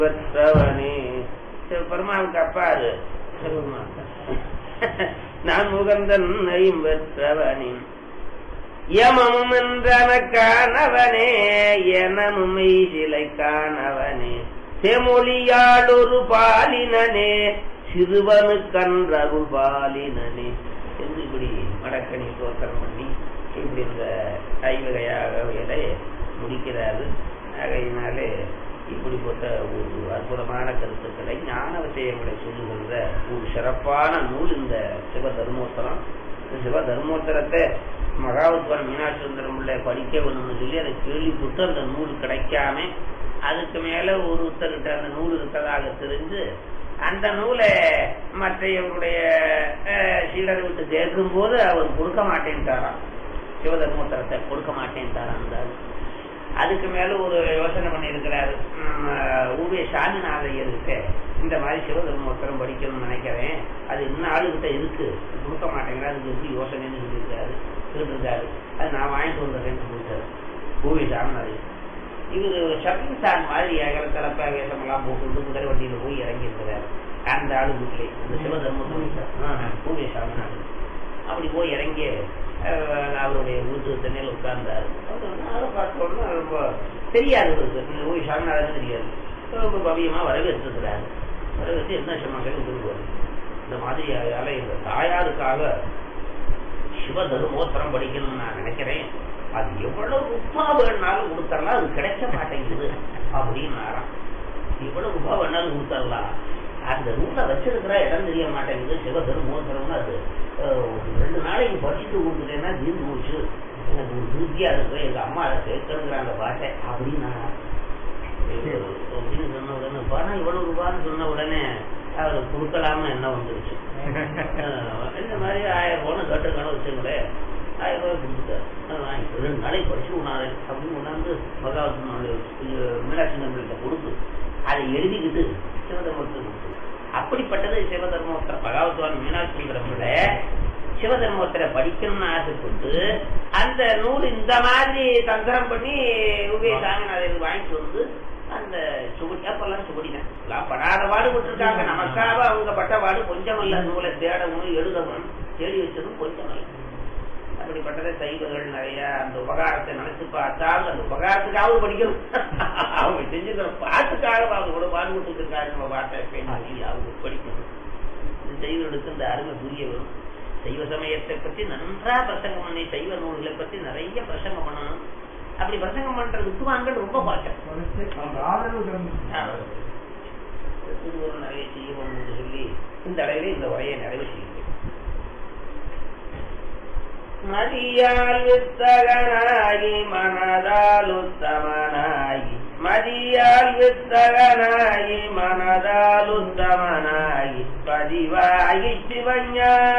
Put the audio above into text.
பெற்றவனே பெருமாளுக்கு அப்பாரு பெருமாள். நான் முகந்தன் பெற்றவனின் யமமும் என்றனக்கானவனே எனமும் சிலை காணவனே செமொழியாளொரு பாலினனே சிறுவனு கன்றருள் பாலினனே என்று இப்படி மடக்கணி தோற்றம் பண்ணி இப்படி இந்த ஐவகையாக முடிக்கிறாரு ஆகையினாலே இப்படிப்பட்ட ஒரு அற்புதமான கருத்துக்களை ஞான விஷயங்களை சொல்லுகின்ற ஒரு சிறப்பான நூல் இந்த சிவ தர்மோத்தரம் இந்த சிவ தர்மோத்தரத்தை மகாவத்வரம் மீனாட்சி சுந்தரம் பிள்ளை படிக்க வேணும்னு சொல்லி அதை கேள்விப்பட்டு அந்த நூல் கிடைக்காம அதுக்கு மேல ஒருத்தர்கிட்ட அந்த நூல் இருக்கதாக தெரிஞ்சு அந்த நூலை மற்றையவருடைய சீடரை விட்டு கேட்கும் போது அவர் கொடுக்க மாட்டேன்ட்டாராம் சிவதர்மோத்தரத்தை கொடுக்க மாட்டேன்ட்டாராம் அந்த ஆளு. அதுக்கு மேல ஒரு யோசனை பண்ணியிருக்கிறாரு ஊவே சாமிநாதையருக்கு இந்த மாதிரி சிவதர்மோத்தரம் படிக்கணும்னு நினைக்கிறேன் அது இன்னும் ஆளுகிட்ட இருக்கு கொடுக்க மாட்டேங்கிறா அதுக்கு எப்படி யோசனைன்னு சொல்லியிருக்காரு கேட்டிருக்காரு அது நான் வாங்கிட்டு வந்துடுறேன்னு சொல்லிட்டாரு ஊவே சாமிநாதையர் இவர் ஷப்பிங் சார் மாதிரி ஏகல தலப்பா வேஷமெல்லாம் போட்டு குதிரை வண்டியில போய் இறங்கி இருக்கிறார் அந்த ஆளு வீட்டிலே இந்த சிவதர்மபுரம் பூவே சாமிநாதன் அப்படி போய் இறங்கி அஹ், அவருடைய வீட்டு தென்னையில் உட்கார்ந்தாரு அதை பார்த்தோன்னா ரொம்ப தெரியாது இவருக்கு ஓய் சாமிநாதன் தெரியாது ரொம்ப பவியமா வரவேற்றிருக்கிறாரு வரவேற்று என்ன சொன்னாங்க சொல்லுவார் இந்த மாதிரி அலை இந்த தாயாருக்காக சிவ தர்மோத்தரம் படிக்கணும்னு நான் நினைக்கிறேன் அது எவ்வளவு உப்பா வேணாலும் கொடுத்தரலாம் அது கிடைக்க மாட்டேங்குது அப்படின்னு எவ்வளவு ரூபா வேணாலும் கொடுத்தரலாம் அந்த நூலை வச்சிருக்கிற இடம் தெரிய மாட்டேங்குது சிவ தர்மோத்தரம்னு அது அஹ், ஒரு ரெண்டு நாளைக்கு படிச்சுட்டு கொடுத்துட்டேன்னா தீர்ந்து போச்சு எனக்கு ஒரு திருப்தியா இருக்கு எங்க அம்மா அதை கேட்கணுங்கிற அந்த பாட்டை அப்படின்னு அப்படின்னு சொன்ன உடனே பணம் இவ்வளவு ரூபான்னு சொன்ன உடனே அவர் கொடுக்கலாம்னு என்ன வந்துருச்சு அஹ் இந்த மாதிரி ஆயிரம் ரூபான்னு கேட்டிருக்கானு வச்சுங்களேன் ஆயிரம் ரூபாய் கொடுத்துட்டார் அதை வாங்கி ரெண்டு நாளைக்கு படிச்சு உணாரு அப்படின்னு கொண்டாந்து பகவத் மீனாட்சி நம்பிக்கிட்ட கொடுத்து அதை எழுதிக்கிட்டு சிவதர்மத்துக்கு கொடுத்து அப்படிப்பட்டது சிவதர்மோத்தர பகவத்வான் மீனாட்சி பிரம்மல சிவதர்மோத்தரை படிக்கணும்னு ஆசைப்பட்டு அந்த நூல் இந்த மாதிரி தந்திரம் பண்ணி உபயோகாங்க வாங்கிட்டு வந்து அந்த சுவடி அப்பெல்லாம் சுவடிதான் எல்லாம் படாத பாடுபட்டு இருக்காங்க நமக்காக அவங்க பட்ட பாடு கொஞ்சம் அல்ல நூலை தேடவும் எழுதவும் தேடி வச்சதும் கொஞ்சம் அல்ல அப்படிப்பட்டதை சைவர்கள் நிறைய அந்த உபகாரத்தை நினைச்சு பார்த்தால் அந்த உபகாரத்துக்காக படிக்கணும் அவங்க செஞ்சுக்கிற பாட்டுக்காக அவங்க கூட பாடுபட்டு இருக்காரு நம்ம பாட்டை பேசி அவங்க படிக்கணும் இந்த சைவர்களுக்கு இந்த அருமை புரிய வரும் சைவ சமயத்தை பற்றி நன்றா பிரசங்கம் பண்ணி சைவ நூல்களை பற்றி நிறைய பிரசங்கம் பண்ணணும் அப்படி பிரசங்கம் பண்ற வித்துவான்கள் ரொம்ப பாட்டம் திருவருள் நிறைய செய்யணும் என்று சொல்லி இந்த அளவிலே இந்த உரையை நிறைவு செய்கிறேன் மதியால் வித்தகனாகி மனதால் உத்தமனாகி மதியால் வித்தகனாகி மனதால் உத்தமனாகி பதிவாகி சிவஞான